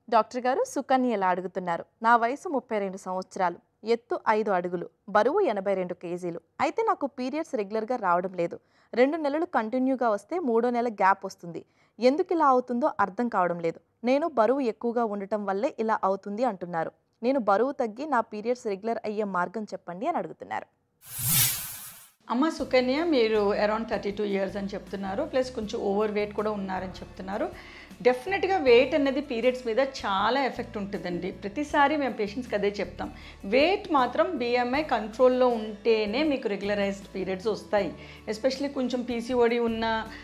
doctor గారు సుకన్య ఇలా అడుగుతున్నారు నా వయసు ముప్పై రెండు సంవత్సరాలు ఎత్తు ఐదు అడుగులు బరువు ఎనభై రెండు కేజీలు అయితే నాకు పీరియడ్స్ రెగ్యులర్గా రావడం లేదు రెండు నెలలు కంటిన్యూగా వస్తే మూడో నెల గ్యాప్ వస్తుంది ఎందుకు ఇలా అవుతుందో అర్థం కావడం లేదు నేను బరువు ఎక్కువగా ఉండటం వల్లే ఇలా అవుతుంది అంటున్నారు నేను బరువు తగ్గి నా పీరియడ్స్ రెగ్యులర్ అయ్యే మార్గం చెప్పండి అని అడుగుతున్నారు అమ్మ సుకన్య మీరు అరౌండ్ థర్టీ టూ ఇయర్స్ అని చెప్తున్నారు ప్లస్ కొంచెం ఓవర్ వెయిట్ కూడా ఉన్నారని చెప్తున్నారు డెఫినెట్గా వెయిట్ అనేది పీరియడ్స్ మీద చాలా ఎఫెక్ట్ ఉంటుందండి ప్రతిసారి మేము పేషెంట్స్కి అదే చెప్తాం వెయిట్ మాత్రం బిఎంఐ కంట్రోల్లో ఉంటేనే మీకు రెగ్యులరైజ్డ్ పీరియడ్స్ వస్తాయి ఎస్పెషలీ కొంచెం పీసీఓడి ఉన్న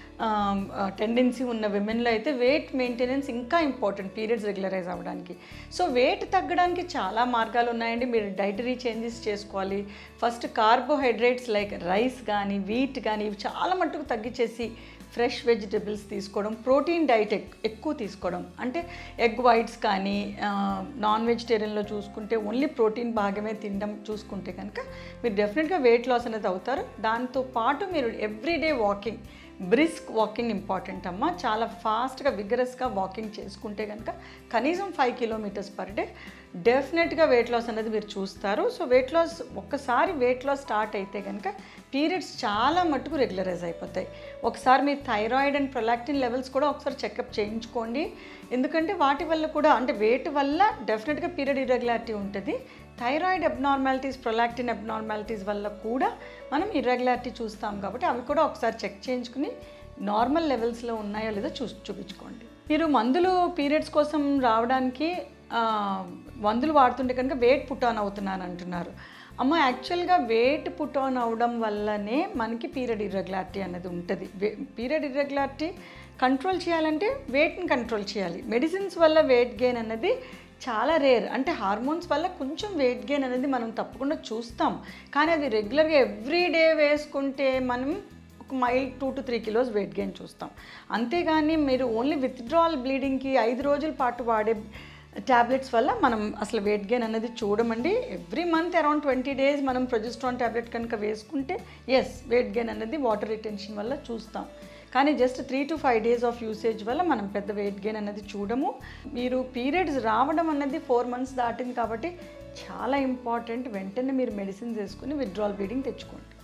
టెండెన్సీ ఉన్న విమెన్లో అయితే వెయిట్ మెయింటెనెన్స్ ఇంకా ఇంపార్టెంట్ పీరియడ్స్ రెగ్యులరైజ్ అవ్వడానికి సో వెయిట్ తగ్గడానికి చాలా మార్గాలు ఉన్నాయండి మీరు డైటరీ చేంజెస్ చేసుకోవాలి ఫస్ట్ కార్బోహైడ్రేట్స్ లైక్ రైస్ కానీ వీట్ కానీ ఇవి చాలా మట్టుకు తగ్గించేసి ఫ్రెష్ వెజిటబుల్స్ తీసుకోవడం ప్రోటీన్ డైట్ ఎక్కువ తీసుకోవడం అంటే ఎగ్ వైట్స్ కానీ నాన్ వెజిటేరియన్లో చూసుకుంటే ఓన్లీ ప్రోటీన్ భాగమే తినడం చూసుకుంటే కనుక మీరు డెఫినెట్గా వెయిట్ లాస్ అనేది అవుతారు దాంతో పాటు మీరు everyday walking brisk walking important అమ్మ చాలా ఫాస్ట్గా విగరస్గా వాకింగ్ చేసుకుంటే కనుక కనీసం ఫైవ్ కిలోమీటర్స్ పర్ డే డెఫినెట్గా వెయిట్ లాస్ అనేది మీరు చూస్తారు సో వెయిట్ లాస్ ఒక్కసారి వెయిట్ లాస్ స్టార్ట్ అయితే కనుక పీరియడ్స్ చాలా మట్టుకు రెగ్యులరైజ్ అయిపోతాయి ఒకసారి మీ థైరాయిడ్ అండ్ ప్రొలాక్టిన్ లెవెల్స్ కూడా ఒకసారి చెకప్ చేయించుకోండి ఎందుకంటే వాటి వల్ల కూడా అంటే వెయిట్ వల్ల డెఫినెట్గా పీరియడ్ ఇర్రెగ్యులారిటీ ఉంటుంది థైరాయిడ్ అబ్నార్మాలిటీస్ ప్రొలాక్టిన్ అబ్నార్మాలిటీస్ వల్ల కూడా మనం ఇర్రెగ్యులారిటీ చూస్తాం కాబట్టి అవి కూడా ఒకసారి చెక్ చేయించుకుని నార్మల్ లెవెల్స్లో ఉన్నాయో లేదో చూ చూపించుకోండి మీరు మందులు పీరియడ్స్ కోసం రావడానికి ఆ, మందులు వాడుతుంటే కనుక వెయిట్ పుట్ ఆన్ అవుతున్నాను అంటున్నారు అమ్మ యాక్చువల్గా వెయిట్ పుట్ ఆన్ అవడం వల్లనే మనకి పీరియడ్ ఇర్రెగ్యులారిటీ అనేది ఉంటుంది పీరియడ్ ఇర్రెగ్యులారిటీ కంట్రోల్ చేయాలంటే వెయిట్ని కంట్రోల్ చేయాలి మెడిసిన్స్ వల్ల వెయిట్ గెయిన్ అనేది చాలా రేర్ అంటే హార్మోన్స్ వల్ల కొంచెం వెయిట్ గెయిన్ అనేది మనం తప్పకుండా చూస్తాం కానీ అది రెగ్యులర్గా ఎవ్రీ డే వేసుకుంటే మనం ఒక mild two to three kilos weight gain చూస్తాం అంతేగాని మీరు ఓన్లీ విత్డ్రాల్ బ్లీడింగ్కి ఐదు రోజుల పాటు వాడే ట్యాబ్లెట్స్ వల్ల మనం అసలు వెయిట్ గెయిన్ అనేది చూడమండి every month around twenty days మనం ప్రొజెస్ట్రాన్ ట్యాబ్లెట్ కనుక వేసుకుంటే ఎస్ వెయిట్ గెయిన్ అనేది వాటర్ రిటెన్షన్ వల్ల చూస్తాం కానీ just three to five days of usage వల్ల మనం పెద్ద వెయిట్ గెయిన్ అనేది చూడము మీరు పీరియడ్స్ రావడం అన్నది ఫోర్ మంత్స్ దాటింది కాబట్టి చాలా ఇంపార్టెంట్ వెంటనే మీరు మెడిసిన్స్ వేసుకుని విత్డ్రాల్ బ్లీడింగ్ తెచ్చుకోండి